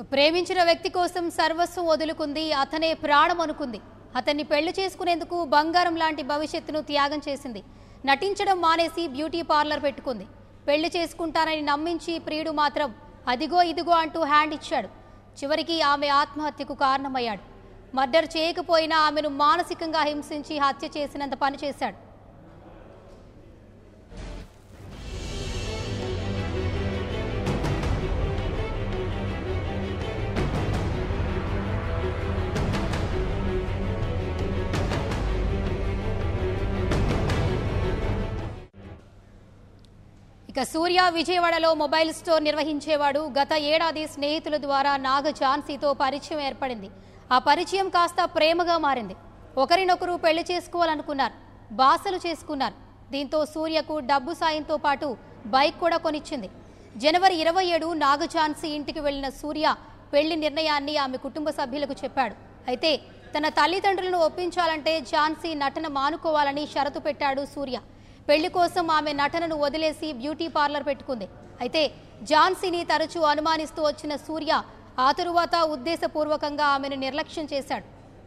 ప్రేమించిన వ్యక్తి కోసం సర్వస్వం వదులుకుంది అతనే ప్రాణం అనుకుంది అతన్ని పెళ్లి చేసుకునేందుకు బంగారం లాంటి భవిష్యత్తును త్యాగం చేసింది నటించడం మానేసి బ్యూటీ పార్లర్ పెట్టుకుంది పెళ్లి చేసుకుంటానని నమ్మించి ప్రియుడు మాత్రం అదిగో ఇదిగో అంటూ హ్యాండ్ ఇచ్చాడు చివరికి ఆమె ఆత్మహత్యకు కారణమయ్యాడు మర్డర్ చేయకపోయినా ఆమెను మానసికంగా హింసించి హత్య చేసినంత పని చేశాడు ఇక సూర్య విజయవాడలో మొబైల్ స్టోర్ నిర్వహించేవాడు గత ఏడాది స్నేహితుల ద్వారా నాగ ఝాన్సీతో పరిచయం ఏర్పడింది ఆ పరిచయం కాస్త ప్రేమగా మారింది ఒకరినొకరు పెళ్లి చేసుకోవాలనుకున్నారు బాసలు చేసుకున్నారు దీంతో సూర్యకు డబ్బు సాయంతో పాటు బైక్ కూడా కొనిచ్చింది జనవరి ఇరవై ఏడు నాగ ఝాన్సీ ఇంటికి వెళ్లిన సూర్య పెళ్లి నిర్ణయాన్ని ఆమె కుటుంబ సభ్యులకు చెప్పాడు అయితే తన తల్లిదండ్రులను ఒప్పించాలంటే ఝాన్సీ నటన మానుకోవాలని షరతు పెట్టాడు సూర్య పెళ్లి కోసం ఆమె నటనను వదిలేసి బ్యూటీ పార్లర్ పెట్టుకుంది అయితే ఝాన్సీని తరచూ అనుమానిస్తూ వచ్చిన సూర్య ఆ తరువాత ఉద్దేశపూర్వకంగా ఆమెను నిర్లక్ష్యం చేశాడు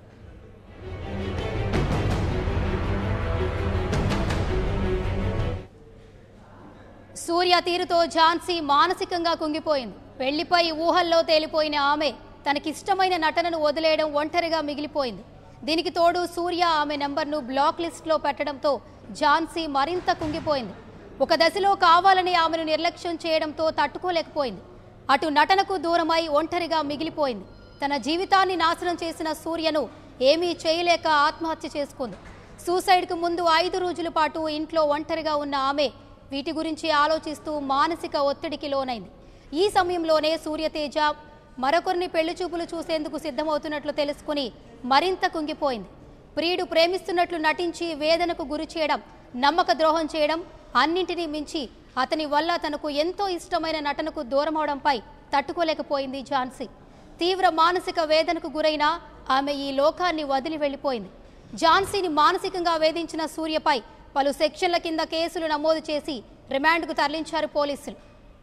సూర్య తీరుతో ఝాన్సీ మానసికంగా కుంగిపోయింది పెళ్లిపై ఊహల్లో తేలిపోయిన ఆమె తనకిష్టమైన నటనను వదిలేయడం ఒంటరిగా మిగిలిపోయింది దీనికి తోడు సూర్య ఆమె నెంబర్ను బ్లాక్ లిస్ట్లో పెట్టడంతో ఝాన్సీ మరింత కుంగిపోయింది ఒక దశలో కావాలని ఆమెను నిర్లక్ష్యం చేయడంతో తట్టుకోలేకపోయింది అటు నటనకు దూరమై ఒంటరిగా మిగిలిపోయింది తన జీవితాన్ని నాశనం చేసిన సూర్యను ఏమీ చేయలేక ఆత్మహత్య చేసుకుంది సూసైడ్కు ముందు ఐదు రోజుల పాటు ఇంట్లో ఒంటరిగా ఉన్న ఆమె వీటి గురించి ఆలోచిస్తూ మానసిక ఒత్తిడికి లోనైంది ఈ సమయంలోనే సూర్యతేజ మరొకరిని పెళ్లి చూపులు చూసేందుకు సిద్ధమవుతున్నట్లు తెలుసుకుని మరింత కుంగిపోయింది ప్రియుడు ప్రేమిస్తున్నట్లు నటించి వేదనకు గురి చేయడం నమ్మక ద్రోహం చేయడం అన్నింటినీ మించి అతని వల్ల తనకు ఎంతో ఇష్టమైన నటనకు దూరమవడంపై తట్టుకోలేకపోయింది ఝాన్సీ తీవ్ర మానసిక వేదనకు గురైన ఆమె ఈ లోకాన్ని వదిలి వెళ్లిపోయింది ఝాన్సీని మానసికంగా వేధించిన సూర్యపై పలు సెక్షన్ల కింద కేసులు నమోదు చేసి రిమాండ్కు తరలించారు పోలీసులు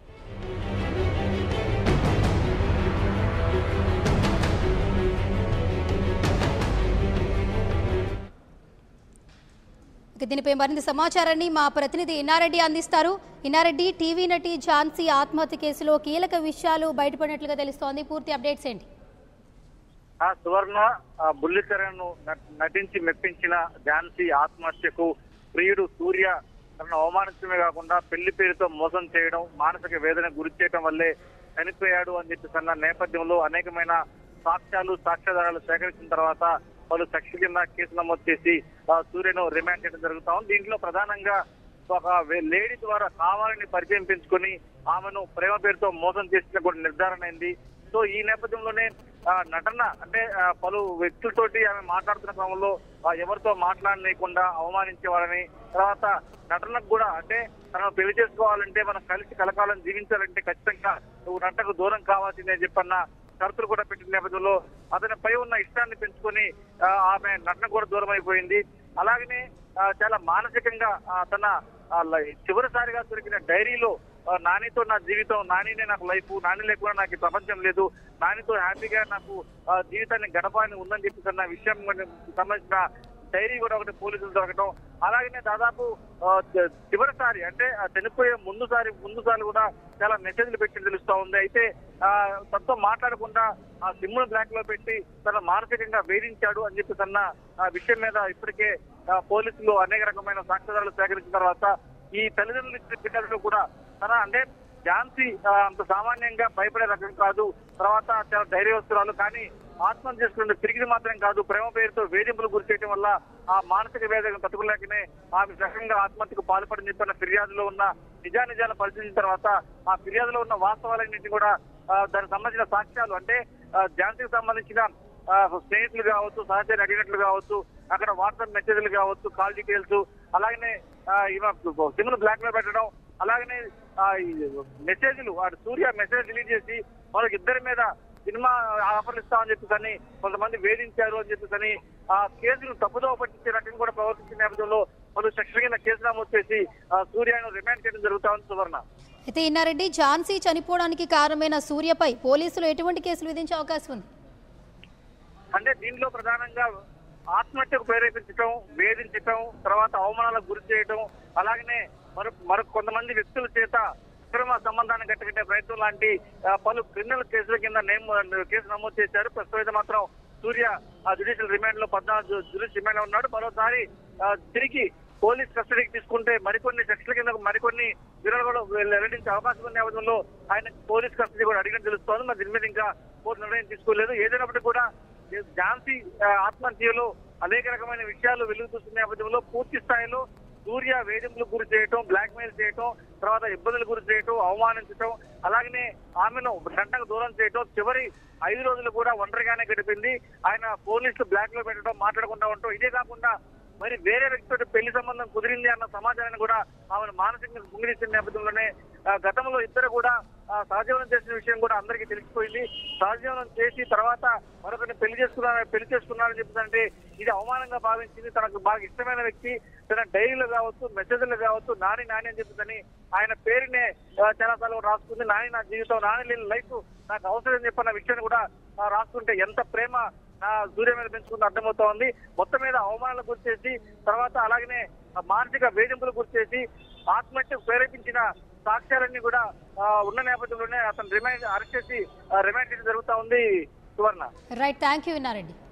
ఇక దీనిపై మరింత సమాచారాన్ని మా ప్రతినిధి ఇన్నారెడ్డి అందిస్తారు ఇన్నారెడ్డి టీవీ నటి ఝాన్సీ ఆత్మహత్య కేసులో కీలక విషయాలు బయటపడినట్లుగా తెలుస్తోంది పూర్తి అప్డేట్స్ ఏంటి ఆ సువర్ణ ఆ బుల్లితెరను న- నటించి మెప్పించిన ఝాన్సీ ఆత్మహత్యకు ప్రియుడు సూర్య తనను అవమానించడమే కాకుండా పెళ్లి పేరుతో మోసం చేయడం మానసిక వేదన గురి చేయడం వల్లే చనిపోయాడు అని చెప్పి అన్న నేపథ్యంలో అనేకమైన సాక్ష్యాలు సాక్ష్యాధారాలు సేకరించిన తర్వాత పలు సెక్షన్ కింద కేసు నమోదు చేసి ఆ సూర్యను రిమాండ్ చేయడం జరుగుతా ఉంది దీంట్లో ప్రధానంగా ఒక వే- లేడీ ద్వారా కావాలని పరిచయం పెంచుకొని ఆమెను ప్రేమ పేరుతో మోసం చేసిన కూడా నిర్ధారణ అయింది సో ఈ నేపథ్యంలోనే ఆ, నటన అంటే ఆ, పలు వ్యక్తులతోటి ఆమె మాట్లాడుతున్న క్రమంలో ఆ, ఎవరితో మాట్లాడలేకుండా అవమానించేవారని తర్వాత నటనకు కూడా అంటే తనను పెళ్లి చేసుకోవాలంటే మనం కలిసి కలకాలం జీవించాలంటే ఖచ్చితంగా నువ్వు నటనకు దూరం కావాల్సిందే అని చెప్పన్న షరతులు కూడా పెట్టిన నేపథ్యంలో అతనిపై ఉన్న ఇష్టాన్ని పెంచుకొని ఆ, ఆమె నటన కూడా దూరం అయిపోయింది అలాగనే ఆ, చాలా మానసికంగా ఆ, తన ఆ, లై- చివరిసారిగా దొరికిన డైరీలో ఆ, నానితో నా జీవితం నానినే నాకు లైఫ్ నాని లేకుండా నాకు ఈ ప్రపంచం లేదు నానితో హ్యాపీగా నాకు ఆ, జీవితాన్ని గడపాలని ఉందని చెప్పేసి అన్న విషయం సంబంధించిన డైరీ కూడా ఒకటి పోలీసులు దొరకడం అలాగనే దాదాపు ఆ, చి- చివరిసారి అంటే ఆ చనిపోయే ముందుసారి ముందుసారి కూడా చాలా మెసేజ్లు పెట్టి తెలుస్తా ఉంది అయితే ఆ తనతో మాట్లాడకుండా ఆ సిమ్ను బ్లాక్ లో పెట్టి తన మానసికంగా వేధించాడు అని చెప్పేసి అన్న ఆ విషయం మీద ఇప్పటికే ఆ, పోలీసులు అనేక రకమైన సాక్ష్యాధారాలు సేకరించిన తర్వాత ఈ తల్లిదండ్రులు ఇచ్చిన బిడ్డలు కూడా తన అంటే ఝాన్సీ ఆ, అంత సామాన్యంగా భయపడే రకం కాదు తర్వాత చాలా ధైర్యవస్తురాలు కానీ ఆత్మహత్య చేసుకునే తిరిగి మాత్రం కాదు ప్రేమ పేరుతో వేధింపులు గురి చేయడం వల్ల ఆ మానసిక వేదన తట్టుకోలేకనే ఆమె రకంగా ఆత్మహత్యకు పాల్పడని చెప్పిన ఫిర్యాదులో ఉన్న నిజానిజాలు పరిశీలించిన తర్వాత ఆ ఫిర్యాదులో ఉన్న వాస్తవాలన్నింటినీ కూడా ఆ, దానికి సంబంధించిన సాక్ష్యాలు అంటే ఆ, ఝాన్సీకి సంబంధించిన ఆ, స్నేహితులు కావచ్చు సహచరి అడిగినట్లు కావచ్చు అక్కడ వాట్సాప్ మెసేజ్లు కావచ్చు కాల్ డీటెయిల్స్ అలాగనే సిమ్ బ్లాక్ లో పెట్టడం అలాగనే ఆ, ఈ మెసేజ్లు వాడు సూర్య మెసేజ్ రిలీజ్ చేసి వాళ్ళకి ఇద్దరి మీద సినిమా ఆఫర్లు ఇస్తామని చెప్పేసి కొంతమంది వేధించారు అని చెప్పేసి ఆ కేసును తప్పుదోవ పట్టించే రకంగా కూడా ప్రవర్తించిన నేపథ్యంలో పలు సెక్షన్ కింద కేసు నమోదు చేసి ఆ, సూర్యను రిమాండ్ చేయడం జరుగుతా ఉంది సువర్ణ అయితే ఇన్నారెడ్డి ఝాన్సీ చనిపోవడానికి కారణమైన సూర్యపై పోలీసులు ఎటువంటి కేసులు విధించే అవకాశం ఉంది అంటే దీనిలో ప్రధానంగా ఆత్మహత్యకు ప్రేరేపించడం వేధించటం తర్వాత అవమానాలకు గురి చేయటం అలాగనే మరి మరి కొంతమంది వ్యక్తుల చేత అక్రమ సంబంధాన్ని కట్టుకట్టే ప్రయత్నం లాంటి ఆ, పలు క్రిమినల్ కేసుల కింద నేమ్ కేసు నమోదు చేశారు ప్రస్తుతం అయితే మాత్రం సూర్య జ్యుడిషియల్ రిమాండ్ లో పద్నాలుగు జ్యుడిషియల్ రిమాండ్ లో ఉన్నాడు మరోసారి ఆ, తిరిగి పోలీస్ కస్టడీకి తీసుకుంటే మరికొన్ని సెక్షన్ల కింద మరికొన్ని వివరాలు కూడా వెల్లడించే అవకాశం ఉన్న నేపథ్యంలో ఆయన పోలీస్ కస్టడీ కూడా అడిగిన తెలుస్తోంది మరి దీని మీద ఇంకా కోర్టు నిర్ణయం తీసుకోలేదు ఏదైనప్పటికీ కూడా ఝాన్సీ ఆ, ఆత్మహత్యలో అనేక రకమైన విషయాలు వెలుగు చూస్తున్న నేపథ్యంలో పూర్తి స్థాయిలో సూర్య వేధింపులకు గురి చేయటం బ్లాక్ మెయిల్ చేయటం తర్వాత ఇబ్బందులకు గురి చేయటం అవమానించటం అలాగనే ఆమెను గంటకు దూరం చేయటం చివరి ఐదు రోజులు కూడా ఒంటరిగానే గడిపింది ఆయన పోలీసులు బ్లాక్ లో పెట్టడం మాట్లాడకుండా ఉండటం ఇదే కాకుండా మరి వేరే వ్యక్తితో పెళ్లి సంబంధం కుదిరింది అన్న సమాచారాన్ని కూడా ఆమెను మానసికంగా కుంగిరిస్తున్న నేపథ్యంలోనే ఆ, గతంలో ఇద్దరు కూడా ఆ, సహజీవనం చేసిన విషయం కూడా అందరికీ తెలిసిపోయింది సహజీవనం చేసి తర్వాత మరొకరిని పెళ్లి చేసుకున్నారు పెళ్లి చేసుకున్నారని చెప్తుందంటే ఇది అవమానంగా భావించింది తనకు బాగా ఇష్టమైన వ్యక్తి తన డైరీలో కావచ్చు మెసేజ్లు కావచ్చు నాని నాని అని చెప్తుందని ఆయన పేరునే ఆ, చాలా సార్లు రాసుకుంది నాని నా జీవితం నాని లేని లైఫ్ నాకు అవసరం చెప్పన్న విషయాన్ని కూడా ఆ, రాసుకుంటే ఎంత ప్రేమ నా సూర్య మీద పెంచుకుంటే అర్థమవుతా ఉంది మొత్తం మీద అవమానాలకు గురి చేసి తర్వాత అలాగనే ఆ మానసిక వేధింపులకు గురి చేసి ఆత్మహత్యకు ప్రేరేపించిన సాక్ష్యాలన్నీ కూడా ఆ, ఉన్న నేపథ్యంలోనే అతను రిమైండ్ అరెస్ట్ చేసి రిమైండ్ చేయడం జరుగుతా ఉంది Suvarna right thank you Inna Reddy